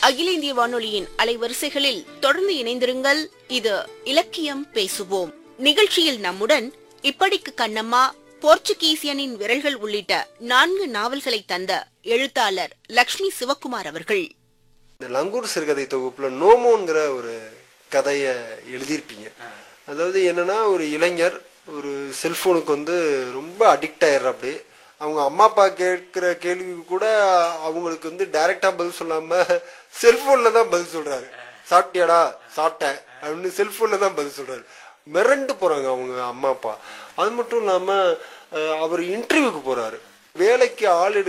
அகில இந்திய வானொலியின் அலைவரிசைகளில் தொடர்ந்து இணைந்திருங்கள் இது இலக்கியம் பேசுவோம் நிகழ்ச்சியில் நம்முடன் இப்படிக்கு கண்ணம்மா போர்ச்சுகீசியனின் விரல்கள் உள்ளிட்ட நான்கு நாவல்களை தந்த எழுத்தாளர் லக்ஷ்மி சிவக்குமார் அவர்கள் இந்த லங்கூர் சிறுகதை தொகுப்புல நோமோங்கிற ஒரு கதையை எழுதியிருப்பீங்க அதாவது என்னன்னா ஒரு இளைஞர் ஒரு செல்போனுக்கு வந்து ரொம்ப அடிக்ட் ஆயிடுறாப்படி அவங்க அம்மா அப்பா கேட்கிற கேள்விக்கு கூட அவங்களுக்கு வந்து டைரக்டா பதில் சொல்லாம செல்போன்ல தான் பதில் சொல்றாரு சாப்பிட்டியாடா சாப்பிட்டேன் அப்படின்னு செல்போன்ல தான் பதில் சொல்றாரு மிரண்டு போறாங்க அவங்க அம்மா அப்பா அது மட்டும் இல்லாம அஹ், அவர் இன்டர்வியூக்கு போறாரு வேலைக்கு ஆள் எடுக்க